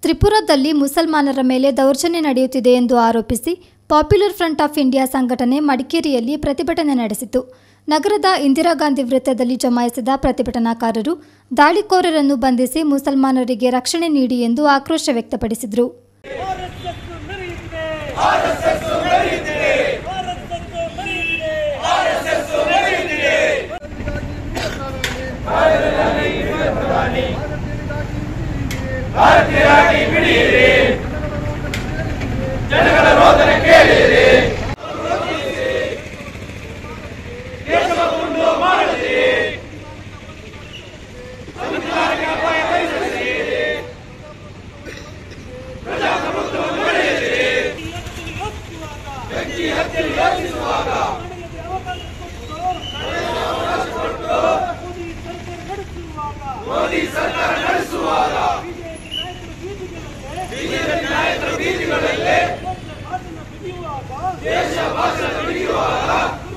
ತ್ರಿಪುರಾದಲ್ಲಿ ಮುಸಲ್ಮಾನರ ಮೇಲೆ ದೌರ್ಜನ್ಯ ನಡೆಯುತ್ತಿದೆ ಎಂದು ಆರೋಪಿಸಿ ಪಾಪ್ಯುಲರ್ ಫ್ರಂಟ್ ಆಫ್ ಇಂಡಿಯಾ ಸಂಘಟನೆ ಮಡಿಕೇರಿಯಲ್ಲಿ ಪ್ರತಿಭಟನೆ ನಡೆಸಿತು ನಗರದ ಇಂದಿರಾ ಗಾಂಧಿ ವೃತ್ತದಲ್ಲಿ ಜಮಾಯಿಸಿದ ಪ್ರತಿಭಟನಾಕಾರರು ದಾಳಿಕೋರರನ್ನು ಬಂಧಿಸಿ ಮುಸಲ್ಮಾನರಿಗೆ ರಕ್ಷಣೆ ನೀಡಿ ಎಂದು ಆಕ್ರೋಶ ವ್ಯಕ್ತಪಡಿಸಿದರು ಆರ್ಎಸ್ಎಸ್ ಮೆರೆಯುತ್ತಿದೆ ಆರ್ಎಸ್ಎಸ್ ಮೆರೆಯುತ್ತಿದೆ ಮೋದಿ ಸರ್ಕಾರ ನಡೆಸುವಾಗ ಬಿಜೆಪಿ ನಾಯಕರು ಬೀದಿಗಳಲ್ಲೇ ದೇಶ ಭಾಷಣ ಬಿಡಿಯುವಾಗ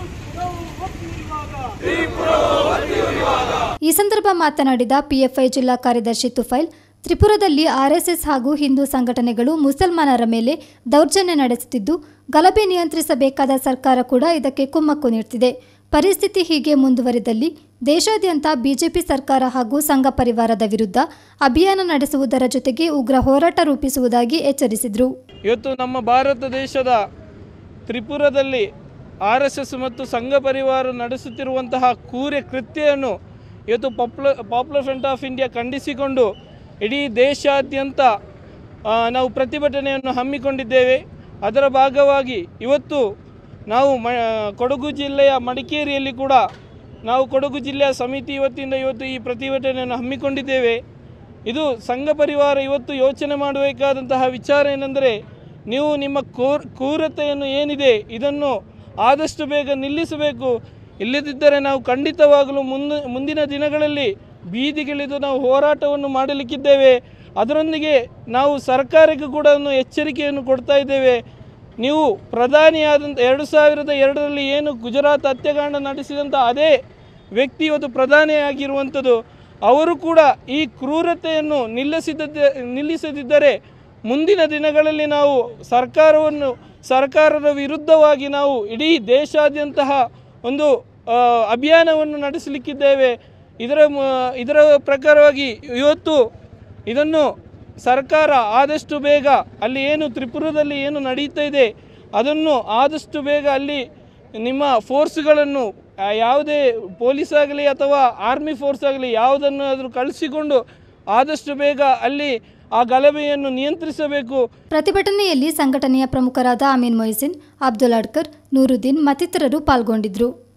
ಈ ಸಂದರ್ಭ ಮಾತನಾಡಿದ ಪಿಎಫ್ಐ ಜಿಲ್ಲಾ ಕಾರ್ಯದರ್ಶಿ ತುಫೈಲ್ ತ್ರಿಪುರದಲ್ಲಿ ಆರ್ಎಸ್ಎಸ್ ಹಾಗೂ ಹಿಂದೂ ಸಂಘಟನೆಗಳು ಮುಸಲ್ಮಾನರ ಮೇಲೆ ದೌರ್ಜನ್ಯ ನಡೆಸುತ್ತಿದ್ದು ಗಲಭೆ ನಿಯಂತ್ರಿಸಬೇಕಾದ ಸರ್ಕಾರ ಕೂಡ ಇದಕ್ಕೆ ಕುಮ್ಮಕ್ಕು ನೀಡುತ್ತಿದೆ ಪರಿಸ್ಥಿತಿ ಹೀಗೆ ಮುಂದುವರಿದಲ್ಲಿ ದೇಶಾದ್ಯಂತ ಬಿಜೆಪಿ ಸರ್ಕಾರ ಹಾಗೂ ಸಂಘ ಪರಿವಾರದ ವಿರುದ್ಧ ಅಭಿಯಾನ ನಡೆಸುವುದರ ಜೊತೆಗೆ ಉಗ್ರ ಹೋರಾಟ ರೂಪಿಸುವುದಾಗಿ ಎಚ್ಚರಿಸಿದರು ಇವತ್ತು ನಮ್ಮ ಭಾರತ ದೇಶದ ತ್ರಿಪುರದಲ್ಲಿ ಆರ್ ಎಸ್ ಎಸ್ ಮತ್ತು ಸಂಘ ಪರಿವಾರ ನಡೆಸುತ್ತಿರುವಂತಹ ಕೂರ್ಯ ಕೃತ್ಯವನ್ನು ಇವತ್ತು popular Popular Front of India ಖಂಡಿಸಿಕೊಂಡು ಇಡೀ ದೇಶಾದ್ಯಂತ ಆ, ನಾವು ಪ್ರತಿಭಟನೆಯನ್ನು ಹಮ್ಮಿಕೊಂಡಿದ್ದೇವೆ ಅದರ ಭಾಗವಾಗಿ ಇವತ್ತು ನಾವು ಮ ಕೊಡಗು ಜಿಲ್ಲೆಯ ಮಡಿಕೇರಿಯಲ್ಲಿ ಕೂಡ ನಾವು ಕೊಡಗು ಜಿಲ್ಲೆಯ ಸಮಿತಿ ವತಿಯಿಂದ ಇವತ್ತು ಈ ಪ್ರತಿಭಟನೆಯನ್ನು ಹಮ್ಮಿಕೊಂಡಿದ್ದೇವೆ ಇದು ಸಂಘ ಪರಿವಾರ ಇವತ್ತು ಯೋಚನೆ ಮಾಡಬೇಕಾದಂತಹ ವಿಚಾರ ಏನೆಂದರೆ ನೀವು ನಿಮ್ಮ ಕ್ರೂರ್ ಕ್ರೂರತೆಯನ್ನು ಏನಿದೆ ಇದನ್ನು ಆದಷ್ಟು ಬೇಗ ನಿಲ್ಲಿಸಬೇಕು ಇಲ್ಲದಿದ್ದರೆ ನಾವು ಖಂಡಿತವಾಗಲೂ ಮುಂದೆ ಮುಂದಿನ ದಿನಗಳಲ್ಲಿ ಬೀದಿಗಿಳಿದು ನಾವು ಹೋರಾಟವನ್ನು ಮಾಡಲಿಕ್ಕಿದ್ದೇವೆ ಅದರೊಂದಿಗೆ ನಾವು ಸರ್ಕಾರಕ್ಕೆ ಕೂಡ ಒಂದು ಎಚ್ಚರಿಕೆಯನ್ನು ಕೊಡ್ತಾ ಇದ್ದೇವೆ ನೀವು ಪ್ರಧಾನಿಯಾದಂಥ ಎರಡು ಸಾವಿರದ ಎರಡರಲ್ಲಿ ಏನು ಗುಜರಾತ್ ಹತ್ಯಾಕಾಂಡ ನಡೆಸಿದಂಥ ಅದೇ ವ್ಯಕ್ತಿ ಇವತ್ತು ಪ್ರಧಾನಿಯಾಗಿರುವಂಥದ್ದು ಅವರು ಕೂಡ ಈ ಕ್ರೂರತೆಯನ್ನು ನಿಲ್ಲಿಸಿದ್ದ ನಿಲ್ಲಿಸದಿದ್ದರೆ ಮುಂದಿನ ದಿನಗಳಲ್ಲಿ ನಾವು ಸರ್ಕಾರವನ್ನು ಸರ್ಕಾರದ ವಿರುದ್ಧವಾಗಿ ನಾವು ಇಡೀ ದೇಶಾದ್ಯಂತಹ ಒಂದು ಆ, ಅಭಿಯಾನವನ್ನು ನಡೆಸಲಿಕ್ಕಿದ್ದೇವೆ ಇದರ ಮ- ಇದರ ಪ್ರಕಾರವಾಗಿ ಇವತ್ತು ಇದನ್ನು ಸರ್ಕಾರ ಆದಷ್ಟು ಬೇಗ ಅಲ್ಲಿ ಏನು ತ್ರಿಪುರದಲ್ಲಿ ಏನು ನಡೀತಾ ಇದೆ ಅದನ್ನು ಆದಷ್ಟು ಬೇಗ ಅಲ್ಲಿ ನಿಮ್ಮ ಫೋರ್ಸ್ಗಳನ್ನು ಆ, ಯಾವುದೇ ಪೊಲೀಸ್ ಆಗಲಿ ಅಥವಾ ಆರ್ಮಿ ಫೋರ್ಸ್ ಆಗಲಿ ಯಾವುದನ್ನಾದರೂ ಕಳಿಸಿಕೊಂಡು ಆದಷ್ಟು ಬೇಗ ಅಲ್ಲಿ ಆ ಗಲಭೆಯನ್ನು ನಿಯಂತ್ರಿಸಬೇಕು ಪ್ರತಿಭಟನೆಯಲ್ಲಿ ಸಂಘಟನೆಯ ಪ್ರಮುಖರಾದ ಅಮೀನ್ ಮೊಯ್ಸಿನ್ ಅಬ್ದುಲ್ ಅಡ್ಕರ್ ನೂರುದ್ದೀನ್ ಮತ್ತಿತರರು ಪಾಲ್ಗೊಂಡಿದ್ದರು